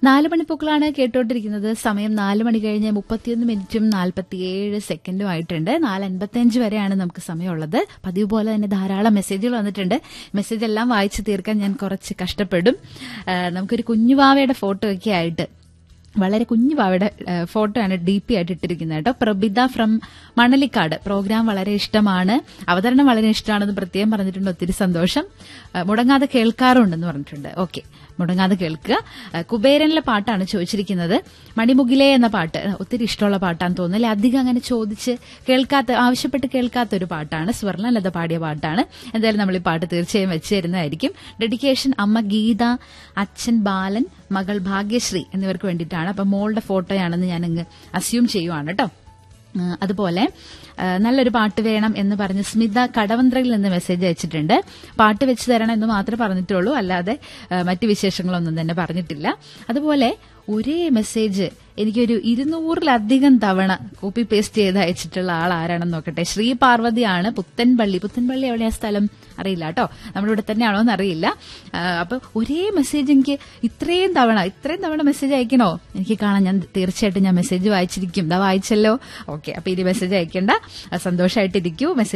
നാല് മണിപ്പൂക്കളാണ് കേട്ടോണ്ടിരിക്കുന്നത് സമയം നാല് മണി കഴിഞ്ഞ് മുപ്പത്തിയൊന്ന് മിനിറ്റും നാൽപ്പത്തിയേഴ് സെക്കൻഡും ആയിട്ടുണ്ട് നാല് അൻപത്തിയഞ്ച് വരെയാണ് നമുക്ക് സമയമുള്ളത് പതിവ് പോലെ തന്നെ ധാരാളം മെസ്സേജുകൾ വന്നിട്ടുണ്ട് മെസ്സേജ് എല്ലാം വായിച്ചു തീർക്കാൻ ഞാൻ കുറച്ച് കഷ്ടപ്പെടും ആ, നമുക്കൊരു കുഞ്ഞുവാവയുടെ ഫോട്ടോ ഒക്കെ ആയിട്ട് വളരെ കുഞ്ഞു പാവയുടെ ഫോട്ടോ ആണ് ഡി പി ആയിട്ട് ഇട്ടിരിക്കുന്നത് കേട്ടോ പ്രബിത ഫ്രം മണലിക്കാട് പ്രോഗ്രാം വളരെ ഇഷ്ടമാണ് അവതരണം വളരെ ഇഷ്ടമാണെന്ന് പ്രത്യേകം പറഞ്ഞിട്ടുണ്ട് ഒത്തിരി സന്തോഷം ആ, മുടങ്ങാതെ കേൾക്കാറുണ്ടെന്ന് പറഞ്ഞിട്ടുണ്ട് ഓക്കെ മുടങ്ങാതെ കേൾക്കുക ആ, കുബേരനിലെ പാട്ടാണ് ചോദിച്ചിരിക്കുന്നത് മണിമുകിലേ എന്ന പാട്ട് ഒത്തിരി ഇഷ്ടമുള്ള പാട്ടാന്ന് തോന്നുന്നു അല്ലെ അധികം അങ്ങനെ ചോദിച്ച് കേൾക്കാത്ത ആവശ്യപ്പെട്ട് കേൾക്കാത്ത ഒരു പാട്ടാണ് സ്വർണ്ണലത പാടിയ പാട്ടാണ് എന്തായാലും നമ്മൾ ഈ പാട്ട് തീർച്ചയായും വെച്ച് തരുന്നതായിരിക്കും ഡെഡിക്കേഷൻ അമ്മ ഗീത അച്ഛൻ ബാലൻ മകൾ ഭാഗ്യശ്രീ എന്നിവർക്ക് വേണ്ടിയിട്ടാണ് അപ്പൊ മോളുടെ ഫോട്ടോയാണെന്ന് ഞാൻ അങ്ങ് അസ്യൂം ചെയ്യുവാണ് കേട്ടോ ആ, അതുപോലെ ആ, നല്ലൊരു പാട്ട് വേണം എന്ന് പറഞ്ഞ് സ്മിത കടവന്ത്രയിൽ നിന്ന് മെസ്സേജ് അയച്ചിട്ടുണ്ട് പാട്ട് വെച്ച് തരണം എന്ന് മാത്രമേ പറഞ്ഞിട്ടുള്ളൂ അല്ലാതെ ആ, മറ്റു വിശേഷങ്ങളൊന്നും തന്നെ പറഞ്ഞിട്ടില്ല അതുപോലെ ഒരേ മെസ്സേജ് എനിക്കൊരു ഇരുന്നൂറിലധികം തവണ കോപ്പി പേസ്റ്റ് ചെയ്ത് അയച്ചിട്ടുള്ള ആൾ ആരാണെന്ന് നോക്കട്ടെ ശ്രീ പാർവതിയാണ് പുത്തൻപള്ളി പുത്തൻപള്ളി എവിടെയാ സ്ഥലം അറിയില്ല കേട്ടോ നമ്മുടെ ഇവിടെ തന്നെയാണോ എന്ന് അറിയില്ല ആ, അപ്പൊ ഒരേ മെസ്സേജ് എനിക്ക് ഇത്രയും തവണ ഇത്രയും തവണ മെസ്സേജ് അയക്കണോ എനിക്ക് കാണാം ഞാൻ തീർച്ചയായിട്ടും ഞാൻ മെസ്സേജ് വായിച്ചിരിക്കും ഇതാ വായിച്ചല്ലോ ഓക്കെ അപ്പൊ ഇനി മെസ്സേജ് അയക്കേണ്ട സന്തോഷമായിട്ടിരിക്കൂ മെസ്സേജ്